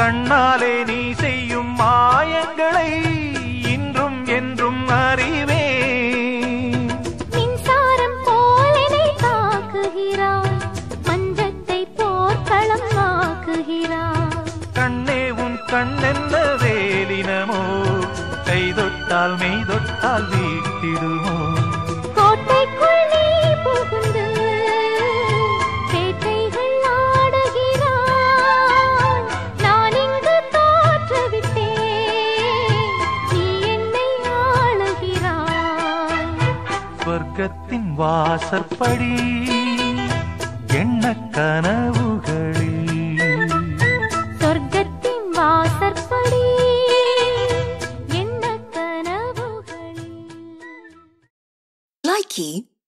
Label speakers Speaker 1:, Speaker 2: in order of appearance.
Speaker 1: கண்ணாலே நீ செய்யும் மாயங்களை இன்றும் என்றும் அறிவேன்
Speaker 2: மின்சாரம் போலனை தாக்குகிறாய் மஞ்சத்தை போர்க்களம் ஆக்குகிறாய்
Speaker 1: கண்ணே உன் கண்ணென்ன வேலினமோ கை தொட்டால் மெய் தொட்டால் வீட்டிடுமோ
Speaker 2: கோட்டைக்குள் நீ புகுந்து பேட்டைகள் ஆடுகிறாய் நான் இங்கு தோற்றுவிட்டேன் நீ என்னை ஆளுகிறாய்
Speaker 1: சொர்க்கத்தின் வாசற்படி எண்ண கனவுகளில்
Speaker 2: சொர்க்கத்தின் வாசற்படி என்ன கனவுகளில்
Speaker 3: Likey